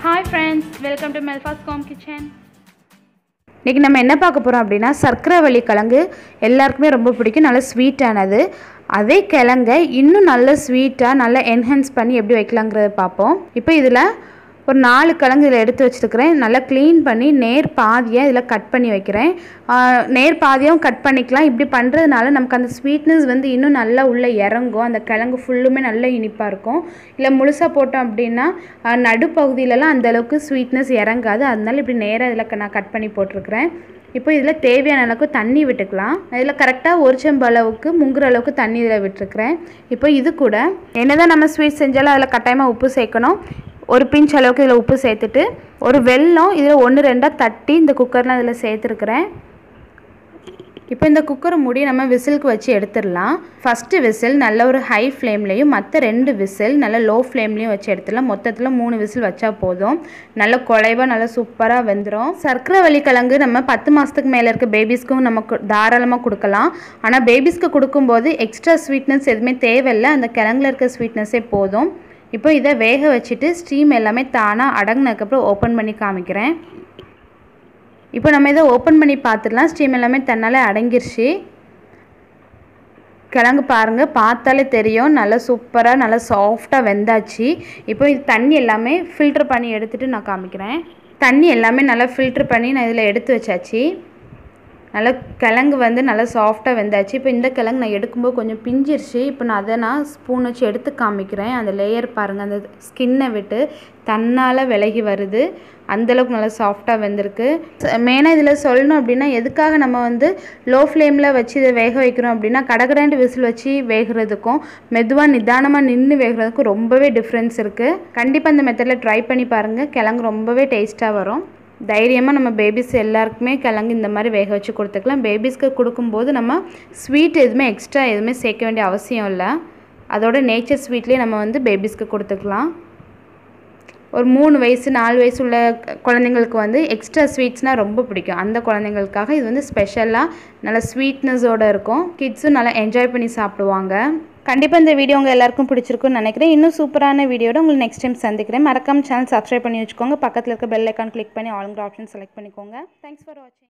hi friends welcome to மெல்ஃபாஸ் காம் kitchen இன்றைக்கி நம்ம என்ன பார்க்க போகிறோம் அப்படின்னா சர்க்கரைவள்ளி கிழங்கு எல்லாருக்குமே ரொம்ப பிடிக்கும் நல்ல ஸ்வீட்டானது அதே கிழங்க இன்னும் நல்ல ஸ்வீட்டாக நல்லா என்ஹான்ஸ் பண்ணி எப்படி வைக்கலாங்கிறத பார்ப்போம் இப்போ இதில் ஒரு நாலு கிழங்கு இதில் எடுத்து வச்சுருக்கிறேன் நல்லா க்ளீன் பண்ணி நேர் பாதியாக இதில் கட் பண்ணி வைக்கிறேன் ஆஹ் நேர் பாதியாகவும் கட் பண்ணிக்கலாம் இப்படி பண்ணுறதுனால நமக்கு அந்த ஸ்வீட்னஸ் வந்து இன்னும் நல்லா உள்ளே இறங்கும் அந்த கிழங்கு ஃபுல்லுமே நல்ல இனிப்பாக இருக்கும் இல்லை முழுசாக போட்டோம் அப்படின்னா ஆஹ் நடுப்பகுதியிலலாம் அந்த அளவுக்கு ஸ்வீட்னஸ் இறங்காது அதனால இப்படி நேராக இதில் நான் கட் பண்ணி போட்டிருக்கிறேன் இப்போ இதில் தேவையான அளவுக்கு தண்ணி விட்டுக்கலாம் இதில் கரெக்டாக ஒரு செம்பு அளவுக்கு முங்குற அளவுக்கு தண்ணி இதில் விட்டுருக்கிறேன் இப்போ இது கூட என்னதான் நம்ம ஸ்வீட் செஞ்சாலும் அதில் கட்டாயமாக உப்பு சேர்க்கணும் ஒரு பிஞ்ச் அளவுக்கு இதில் உப்பு சேர்த்துட்டு ஒரு வெல்லம் இதில் ஒன்று ரெண்டாக தட்டி இந்த குக்கரில் இதில் சேர்த்துருக்குறேன் இப்போ இந்த குக்கரை மூடி நம்ம விசிலுக்கு வச்சு எடுத்துடலாம் ஃபஸ்ட்டு விசில் நல்ல ஒரு ஹை ஃப்ளேம்லேயும் மற்ற ரெண்டு விசில் நல்ல லோ ஃப்ளேம்லேயும் வச்சு எடுத்துடலாம் மொத்தத்தில் மூணு விசில் வச்சா போதும் நல்ல குழைவாக நல்லா சூப்பராக வெந்துடும் சர்க்கரை வள்ளிக்கிழங்கு நம்ம பத்து மாதத்துக்கு மேலே இருக்க பேபிஸ்க்கும் நம்ம கு- தாராளமாக கொடுக்கலாம் ஆனால் பேபிஸ்க்கு கொடுக்கும்போது எக்ஸ்ட்ரா ஸ்வீட்னஸ் எதுவுமே தேவையில்லை அந்த கிழங்குல இருக்க ஸ்வீட்னஸே போதும் இப்போ இதை வேக வச்சுட்டு ஸ்டீம் எல்லாமே தானாக அடங்கினதுக்கப்புறம் ஓப்பன் பண்ணி காமிக்கிறேன் இப்போ நம்ம இதை ஓப்பன் பண்ணி பார்த்துடலாம் ஸ்டீம் எல்லாமே தன்னால் அடங்கிருச்சு கிழங்கு பாருங்கள் பார்த்தாலே தெரியும் நல்லா சூப்பராக நல்லா சாஃப்டாக வெந்தாச்சு இப்போ இது தண்ணி எல்லாமே ஃபில்டர் பண்ணி எடுத்துகிட்டு நான் காமிக்கிறேன் தண்ணி எல்லாமே நல்லா ஃபில்டர் பண்ணி நான் இதில் எடுத்து வச்சாச்சு நல்லா கிழங்கு வந்து நல்லா சாஃப்டாக வெந்தாச்சு இப்போ இந்த கிழங்கு நான் எடுக்கும்போது கொஞ்சம் பிஞ்சிருச்சு இப்போ நான் அதை நான் ஸ்பூன் வச்சு எடுத்து காமிக்கிறேன் அந்த லேயர் பாருங்கள் அந்த ஸ்கின்னை விட்டு தன்னால் விலகி வருது அந்தளவுக்கு நல்லா சாஃப்டாக வெந்திருக்கு மெயினாக இதில் சொல்லணும் அப்படின்னா எதுக்காக நம்ம வந்து லோ ஃப்ளேமில் வச்சு இதை வேக வைக்கிறோம் அப்படின்னா கடகடாண்டு விசில் வச்சு வேகிறதுக்கும் மெதுவாக நிதானமாக நின்று வேகிறதுக்கும் ரொம்பவே டிஃப்ரென்ஸ் இருக்குது கண்டிப்பாக இந்த மெத்தடில் ட்ரை பண்ணி பாருங்கள் கிழங்கு ரொம்பவே டேஸ்ட்டாக வரும் தைரியமாக நம்ம பேபிஸ் எல்லாருக்குமே கிழங்கு இந்த மாதிரி வேக வச்சு கொடுத்துக்கலாம் பேபிஸ்க்கு கொடுக்கும்போது நம்ம ஸ்வீட் எதுவுமே எக்ஸ்ட்ரா எதுவுமே சேர்க்க வேண்டிய அவசியம் இல்லை அதோட நேச்சர் ஸ்வீட்லேயே நம்ம வந்து பேபிஸ்க்கு கொடுத்துக்கலாம் ஒரு மூணு வயசு நாலு வயசு உள்ள க- குழந்தைங்களுக்கு வந்து எக்ஸ்ட்ரா ஸ்வீட்ஸ்னால் ரொம்ப பிடிக்கும் அந்த குழந்தைங்களுக்காக இது வந்து ஸ்பெஷலாக நல்ல ஸ்வீட்னஸோடு இருக்கும் கிட்ஸும் நல்லா என்ஜாய் பண்ணி சாப்பிடுவாங்க கண்டிப்பாக இந்த வீடியோ உங்கள் எல்லாருக்கும் பிடிச்சிருக்குன்னு நினைக்கிறேன் இன்னும் சூப்பரான வீடியோட உங்களுக்கு நெக்ஸ்ட் டைம் சந்திக்கிறேன் மறக்காம சேனல் சப்ஸ்கிரைப் பண்ணி வச்சுக்கோங்க பக்கத்தில் இருக்க பெல் ஐக்கான் கிளிக் பண்ணி ஆளுங்கிற ஆப்ஷன் செலக்ட் பண்ணிக்கோங்க தேங்க்ஸ் ஃபார் வாட்சிங்